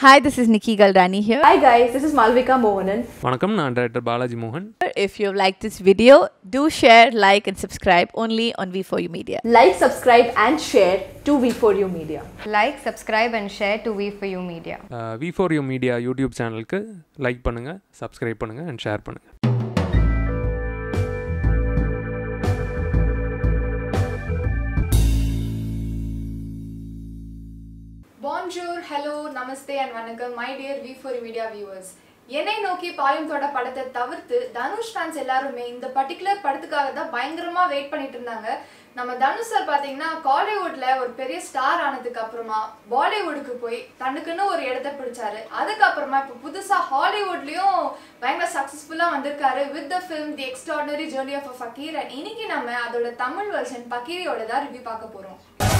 Hi, this is Nikki Galdani here. Hi guys, this is Malvika Mohanan. வணக்கம் நான் director Balaji மோகன் If you like this video, do share, like, and subscribe only on V4U Media. Like, subscribe, and share to V4U Media. Like, subscribe, and share to We For You Media. We For You Media YouTube சேனலுக்கு like பண்ணுங்கள் subscribe பண்ணுங்கள் and share பண்ணுங்கள் பான்ஜூர் hello நமஸ்தே and வணக்கம் my dear We For Media viewers என்னை நோக்கி பாயும் தொட படத்தை தவிர்த்து தனுஷ் ஃபேன்ஸ் எல்லாருமே இந்த பர்டிகுலர் படத்துக்காக தான் பயங்கரமா வெயிட் பண்ணிட்டு இருந்தாங்க நம்ம தனுஷ் சார் பார்த்தீங்கன்னா காலிவுட்ல ஒரு பெரிய ஸ்டார் ஆனதுக்கு அப்புறமா பாலிவுட்டுக்கு போய் தனக்குன்னு ஒரு இடத்த பிடிச்சாரு அதுக்கப்புறமா இப்போ புதுசா ஹாலிவுட்லயும் பயங்கர சக்ஸஸ்ஃபுல்லா வந்திருக்காரு with the film The Extraordinary Journey of Fakir and இன்னைக்கு நம்ம அதோட தமிழ் வெர்ஷன் பக்கீரியோட தான் ரிவ்யூ பார்க்க போறோம்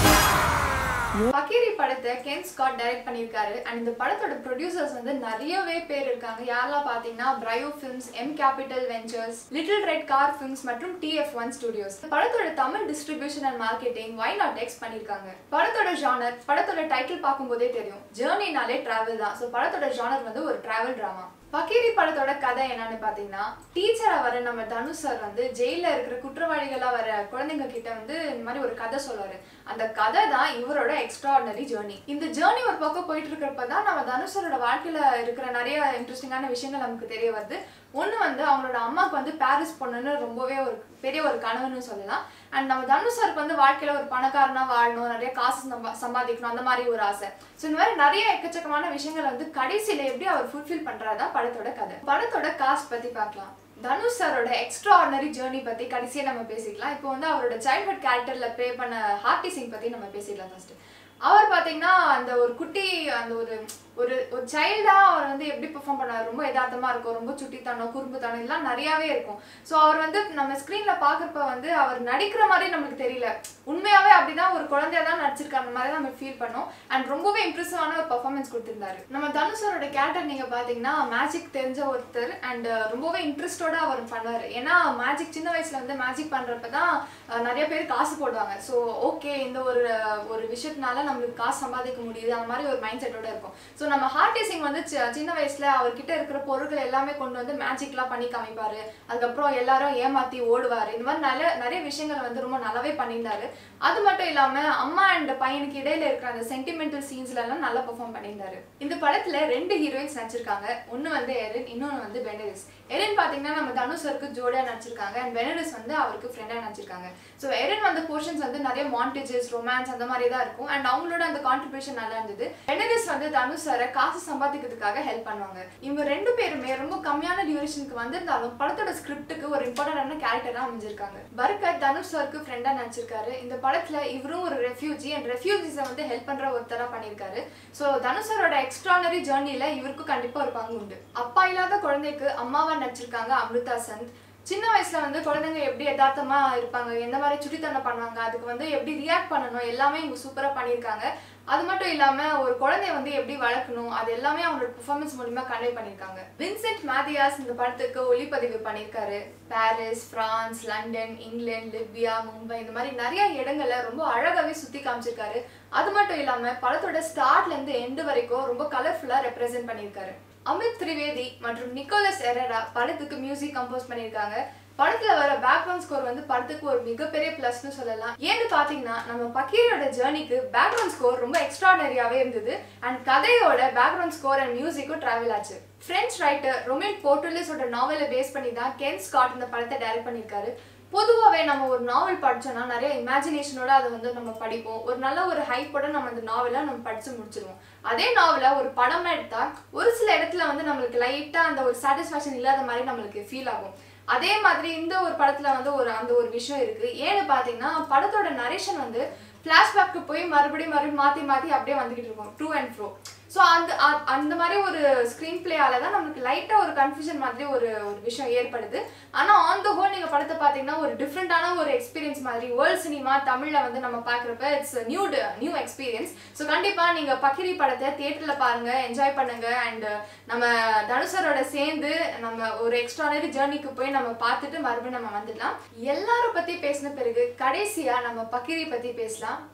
பக்கீரி படத்தை கென் ஸ்காட் டைரக்ட் பண்ணியிருக்காரு அண்ட் இந்த படத்தோட ப்ரொடியூசர்ஸ் வந்து நிறையவே பேர் இருக்காங்க யாரெல்லாம் பார்த்தீங்கன்னா Brio Films M Capital Ventures Little Red Car Films மற்றும் டிஎஃப் ஒன் ஸ்டுடியோஸ் படத்தோட Tamil distribution and marketing Y Not X பண்ணியிருக்காங்க படத்தோட ஜானர் படத்தோட டைட்டில் பார்க்கும்போதே தெரியும் ஜேர்னினாலே டிராவல் தான் ஸோ படத்தோட ஜானர் வந்து ஒரு டிராவல் ட்ராமா பக்கீரி படத்தோட கதை என்னன்னு பாத்தீங்கன்னா டீச்சரா வர நம்ம தனுஷ் சார் வந்து ஜெயில இருக்கிற குற்றவாளிகளா வர குழந்தைங்க கிட்ட வந்து இந்த மாதிரி ஒரு கதை சொல்லுவாரு அந்த கதை தான் இவரோட எக்ஸ்ட்ராடினரி ஜேர்னி இந்த ஜேர்னி ஒரு பக்கம் போயிட்டு இருக்கிறப்ப தான் நம்ம தனுஷ் சாரோட வாழ்க்கையில இருக்கிற நிறைய இன்ட்ரெஸ்டிங்கான விஷயங்கள் நமக்கு தெரிய வருது ஒன்று வந்து அவங்களோட அம்மாவுக்கு வந்து பாரிஸ் பொண்ணுன்னு ரொம்பவே ஒரு பெரிய ஒரு கனவுன்னு சொல்லலாம் அண்ட் நம்ம தனுஷ் சாருக்கு வந்து வாழ்க்கையில ஒரு பணக்காரனா வாழணும் நிறைய காசு சம்பா சம்பாதிக்கணும் அந்த மாதிரி ஒரு ஆசை ஸோ இந்த மாதிரி நிறைய எக்கச்சக்கமான விஷயங்கள் வந்து கடைசியில எப்படி அவர் ஃபுல்ஃபில் பண்றதா படத்தோட கதை படத்தோட காஸ்ட் பத்தி பார்க்கலாம் தனுஷ் சாரோட எக்ஸ்ட்ரா ஆர்டினரி ஜேர்னி பத்தி கடைசியா நம்ம பேசிக்கலாம் இப்போ வந்து அவரோட சைல்ட்ஹுட் கேரக்டர்ல ப்ளே பண்ண ஹார்டி சிங் பத்தி நம்ம பேசிக்கலாம் ஃபர்ஸ்ட் அவர் பாத்தீங்கன்னா அந்த ஒரு குட்டி அந்த ஒரு ஒரு ஒரு சைல்டா அவர் வந்து எப்படி பெர்ஃபார்ம் பண்ணாரு ரொம்ப யதார்த்தமா இருக்கும் ரொம்ப சுட்டித்தனம் குறும்புத்தனம் இதெல்லாம் நிறையாவே இருக்கும் ஸோ அவர் வந்து நம்ம ஸ்க்ரீன்ல பாக்குறப்ப வந்து அவர் நடிக்கிற மாதிரி நமக்கு தெரியல உண்மையாவே அப்படிதான் ஒரு குழந்தையா தான் நடிச்சிருக்காரு அந்த மாதிரி தான் நம்ம ஃபீல் பண்ணோம் அண்ட் ரொம்பவே இம்ப்ரெசிவான ஒரு பர்ஃபார்மன்ஸ் கொடுத்திருந்தாரு நம்ம தனுஷரோட கேரக்டர் நீங்க பாத்தீங்கன்னா மேஜிக் தெரிஞ்ச ஒருத்தர் அண்ட் ரொம்பவே இன்ட்ரெஸ்டோட அவர் பண்ணுவாரு ஏன்னா மேஜிக் சின்ன வயசுல வந்து மேஜிக் பண்றப்ப தான் அஹ், நிறைய பேர் காசு போடுவாங்க ஸோ ஓகே இந்த ஒரு ஒரு விஷயத்தினால நம்மளுக்கு காசு சம்பாதிக்க முடியுது அந்த மாதிரி ஒரு மைண்ட் செட்டோட இருக்கும் ஸோ நம்ம ஹார்டி சிங் வந்து சி- சின்ன வயசுல அவர்கிட்ட இருக்கிற பொருட்கள் எல்லாமே கொண்டு வந்து மேஜிக்லாம் பண்ணி காமிப்பாரு அதுக்கப்புறம் எல்லாரும் ஏமாத்தி ஓடுவாரு இந்த மாதிரி நல்ல நிறைய விஷயங்களை வந்து ரொம்ப நல்லாவே பண்ணியிருந்தாரு அது மட்டும் இல்லாம அம்மா அண்ட் பையனுக்கு இடையில இருக்கிற அந்த சென்டிமெண்டல் சீன்ஸ்ல எல்லாம் நல்லா பெர்ஃபார்ம் பண்ணியிருந்தாரு இந்த படத்துல ரெண்டு ஹீரோயின்ஸ் நடிச்சிருக்காங்க ஒன்னு வந்து எரின் இன்னொன்னு வந்து பெனரிஸ் எரின் பாத்தீங்கன்னா நம்ம தனுஷருக்கு ஜோடியா நடிச்சிருக்காங்க அண்ட் பெனரிஸ் வந்து அவருக்கு ஃப்ரெண்டா நடிச்சிருக்காங்க ஸோ எரின் வந்து போர்ஷன்ஸ் வந்து நிறைய மாண்டேஜஸ் ரொமான்ஸ் அந்த மாதிரி தான் இருக்கும் அண்ட் அவங்களோட அந்த கான்ட்ரிபியூஷன் நல்லா இருந்தது பெனரிஸ் வந்து தனுஷ் சாரை காசு சம்பாதிக்கிறதுக்காக ஹெல்ப் பண்ணுவாங்க இவங்க ரெண்டு பேருமே ரொம்ப கம்மியான டியூரேஷனுக்கு வந்திருந்தாலும் படத்தோட ஸ்கிரிப்டுக்கு ஒரு இம்பார்ட்டன்டான கேரக்டரா அமைஞ்சிருக்காங்க பர்கத் தனுஷ் சாருக்கு ஃப்ரெண்டா நடிச்சிருக்காரு இந்த படத்துல இவரும் ஒரு ரெஃப்யூஜி அண்ட் ரெஃப்யூஜிஸை வந்து ஹெல்ப் பண்ற ஒருத்தரா பண்ணியிருக்காரு ஸோ தனுஷ் சாரோட எக்ஸ்ட்ரானரி ஜேர்னில இவருக்கும் கண்டிப்பா ஒரு பங்கு உண்டு அப்பா இல்லாத குழந்தைக்கு அம்மாவா நடிச்சிருக்காங்க அமிர்தா சந்த் சின்ன வயசுல வந்து குழந்தைங்க எப்படி யதார்த்தமா இருப்பாங்க எந்த மாதிரி சுட்டித்தனம் பண்ணுவாங்க அதுக்கு வந்து எப்படி ரியாக்ட் பண்ணணும் எல்லாமே இவங்க சூப்பரா பண்ணியிருக்காங்க அது மட்டும் இல்லாம ஒரு குழந்தைய வந்து எப்படி வளர்க்கணும் அது எல்லாமே அவங்களோட பெர்ஃபார்மன்ஸ் மூலியமா கன்வே பண்ணியிருக்காங்க வின்சென்ட் மேத்தியாஸ் இந்த படத்துக்கு ஒளிப்பதிவு பண்ணியிருக்காரு பாரிஸ் பிரான்ஸ் லண்டன் இங்கிலாந்து லிபியா மும்பை இந்த மாதிரி நிறைய இடங்களை ரொம்ப அழகாவே சுத்தி காமிச்சிருக்காரு அது மட்டும் இல்லாம படத்தோட ஸ்டார்ட்ல இருந்து எண்டு வரைக்கும் ரொம்ப கலர்ஃபுல்லா ரெப்ரசென்ட் பண்ணியிருக்காரு அமித் திரிவேதி மற்றும் நிக்கோலஸ் எரரா படத்துக்கு மியூசிக் கம்போஸ் பண்ணியிருக்காங்க படத்துல வர பேக்ரவுண்ட் ஸ்கோர் வந்து படத்துக்கு ஒரு மிகப்பெரிய பிளஸ்னு சொல்லலாம் ஏன்னு பாத்தீங்கன்னா நம்ம பக்கீரோட ஜேர்னிக்கு பேக்ரவுண்ட் ஸ்கோர் ரொம்ப எக்ஸ்ட்ராடனரியாவே இருந்தது அண்ட் கதையோட பேக்ரவுண்ட் ஸ்கோர் அண்ட் மியூசிக்கும் டிராவல் ஆச்சு பிரெஞ்ச் ரைட்டர் ரொமின் போர்ட்டுலிஸோட நாவலை பேஸ் பண்ணி தான் கென் ஸ்காட் இந்த படத்தை டைரக்ட் பண்ணியிருக்காரு பொதுவாகவே நம்ம ஒரு நாவல் படிச்சோம்னா நிறைய இமேஜினேஷனோட அதை வந்து நம்ம படிப்போம் ஒரு நல்ல ஒரு ஹைப்போட நம்ம அந்த நாவலை நம்ம படிச்சு முடிச்சிருவோம் அதே நாவலை ஒரு படமா எடுத்தா ஒரு சில இடத்துல வந்து நம்மளுக்கு லைட்டா அந்த ஒரு சாட்டிஸ்ஃபேக்ஷன் இல்லாத மாதிரி நம்மளுக்கு ஃபீல் ஆகும் அதே மாதிரி இந்த ஒரு படத்துல வந்து ஒரு அந்த ஒரு விஷயம் இருக்கு ஏன்னு பாத்தீங்கன்னா படத்தோட நரேஷன் வந்து ஃப்ளாஷ்பேக்கு போய் மறுபடியும் மறுபடியும் மாத்தி மாத்தி அப்படியே வந்துகிட்டு இருக்கும் ட்ரூ அண்ட் ஃப்ரோ ஸோ அந்த அ- அந்த மாதிரி ஒரு ஸ்க்ரீன் பிளேயால தான் நமக்கு லைட்டா ஒரு கன்ஃபியூஷன் மாதிரி ஒரு ஒரு விஷயம் ஏற்படுது ஆனா ஆன் த ஹோல் நீங்க படத்தை பாத்தீங்கன்னா ஒரு டிஃப்ரெண்டான ஒரு எக்ஸ்பீரியன்ஸ் மாதிரி வேர்ல்ட் சினிமா தமிழ்ல வந்து நம்ம பாக்குறப்ப it's new new experience so கண்டிப்பா நீங்க பக்கிரி படத்தை தியேட்டர்ல பாருங்க என்ஜாய் பண்ணுங்க அண்ட் நம்ம தனுஷரோட சேர்ந்து நம்ம ஒரு எக்ஸ்ட்ரானரி ஜேர்னிக்கு போய் நம்ம பார்த்துட்டு மறுபடியும் நம்ம வந்துடலாம் எல்லாரும் பத்தி பேசின பிறகு கடைசியா நம்ம பக்கிரி பத்தி பேசலாம்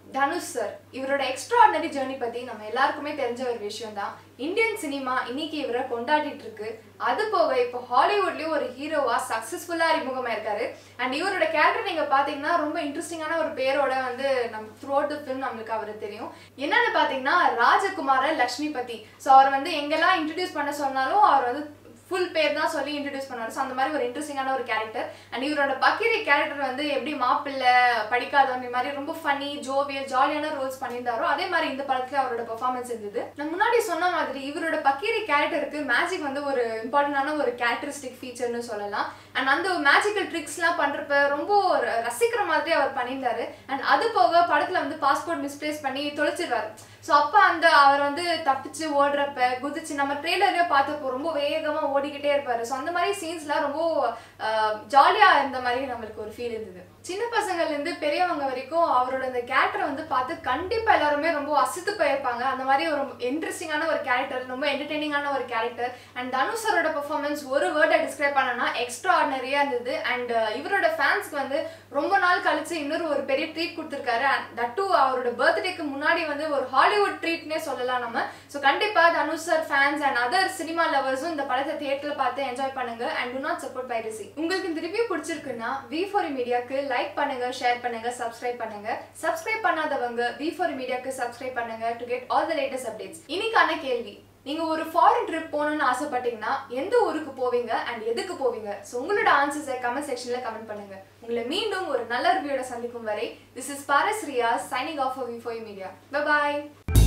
தனுஷ் சார் இவரோட எக்ஸ்ட்ராடினரி ஜேர்னி பத்தி நம்ம எல்லாருக்குமே தெரிஞ்ச ஒரு விஷயம் தான் இந்தியன் சினிமா இன்னைக்கு இவரை கொண்டாடிட்டு இருக்கு அது போக இப்போ ஹாலிவுட்லயும் ஒரு ஹீரோவா சக்சஸ்ஃபுல்லா அறிமுகமாயிருக்காரு அண்ட் இவரோட கேரக்டர் நீங்க பாத்தீங்கன்னா ரொம்ப இன்ட்ரெஸ்டிங்கான ஒரு பேரோட வந்து நம்ம த்ரூ அவுட் ஃபிலிம் நம்மளுக்கு அவர் தெரியும் என்னன்னு பாத்தீங்கன்னா ராஜகுமார லக்ஷ்மிபதி ஸோ அவர் வந்து எங்கெல்லாம் இன்ட்ரடியூஸ் பண்ண சொன்னாலும் அவர் வந்து ஃபுல் பேர் தான் சொல்லி இன்ட்ரடியூஸ் பண்ணாரு ஸோ அந்த மாதிரி ஒரு இன்ட்ரெஸ்டிங்கான ஒரு கேரக்டர் அண்ட் இவரோட பக்கிரி கேரக்டர் வந்து எப்படி மாப்பிள்ளை படிக்காதவன் இந்த மாதிரி ரொம்ப ஃபன்னி ஜோவியல் ஜாலியான ரோல்ஸ் பண்ணியிருந்தாரோ அதே மாதிரி இந்த படத்துல அவரோட பெர்ஃபார்மன்ஸ் இருந்தது நான் முன்னாடி சொன்ன மாதிரி இவரோட பக்கிரி கேரக்டருக்கு மேஜிக் வந்து ஒரு இம்பார்ட்டண்டான ஒரு கேரக்டரிஸ்டிக் ஃபீச்சர்னு சொல்லலாம் அண்ட் அந்த மேஜிக்கல் ட்ரிக்ஸ்லாம் பண்றப்ப ரொம்ப ஒரு ரசிக்கிற மாதிரி அவர் பண்ணியிருந்தாரு அண்ட் அது போக படத்துல வந்து பாஸ்போர்ட் மிஸ்பிளேஸ் பண்ணி தொலைச்சிருவாரு ஸோ அப்போ அந்த அவர் வந்து தப்பிச்சு ஓடுறப்ப குதிச்சு நம்ம ட்ரெய்லரே பார்த்தப்போ ரொம்ப வேகமா ஓடிக்கிட்டே இருப்பாரு ஸோ அந்த மாதிரி சீன்ஸ்லாம் ரொம்ப ஜாலியா இருந்த மாதிரி நம்மளுக்கு ஒரு ஃபீல் இருந்தது சின்ன பசங்கள்ல இருந்து பெரியவங்க வரைக்கும் அவரோட அந்த கேரக்டரை வந்து பார்த்து கண்டிப்பா எல்லாருமே ரொம்ப அசித்து போயிருப்பாங்க அந்த மாதிரி ஒரு இன்ட்ரெஸ்டிங்கான ஒரு கேரக்டர் ரொம்ப என்டர்டெய்னிங்கான ஒரு கேரக்டர் அண்ட் தனுஷரோட பெர்ஃபார்மன்ஸ் ஒரு வேர்டை டிஸ்கிரைப் பண்ணனா எக்ஸ்ட்ரா ஆர்டினரியா இருந்தது அண்ட் இவரோட ஃபேன்ஸ்க்கு வந்து ரொம்ப நாள் கழிச்சு இன்னொரு ஒரு பெரிய ட்ரீட் கொடுத்துருக்காரு அண்ட் தட் டூ அவரோட பர்த்டேக்கு முன்னாடி வந்து ஒரு ஹாலிவுட் ட்ரீட்னே சொல்லலாம் நம்ம ஸோ கண்டிப்பா Dhanush sir fans and other cinema லவர்ஸும் இந்த படத்தை தியேட்டர்ல பார்த்து என்ஜாய் பண்ணுங்க and do not support piracy உங்களுக்கு இந்த ரிவ்யூ பிடிச்சிருக்குன்னா வி ஃபார் மீடியாக்கு லைக் பண்ணுங்க ஷேர் பண்ணுங்க சப்ஸ்கிரைப் பண்ணுங்க சப்ஸ்கிரைப் பண்ணாதவங்க வி ஃபார் மீடியாக்கு சப்ஸ்கிரைப் பண்ணுங்க to get all the latest updates இன்னைக்கான கேள்வி நீங்க ஒரு ஃபாரின் ட்ரிப் போகணும்னு ஆசைப்பட்டீங்கன்னா எந்த ஊருக்கு போவீங்க அண்ட் எதுக்கு போவீங்க ஸோ உங்களோட ஆன்சர்ஸை கமெண்ட் செக்ஷன்ல கமெண்ட் பண்ணுங்க உங்களை மீண்டும் ஒரு நல்ல ரிவ்யூட சந்திக்கும் வரை this is Paras Riya signing off We For Media by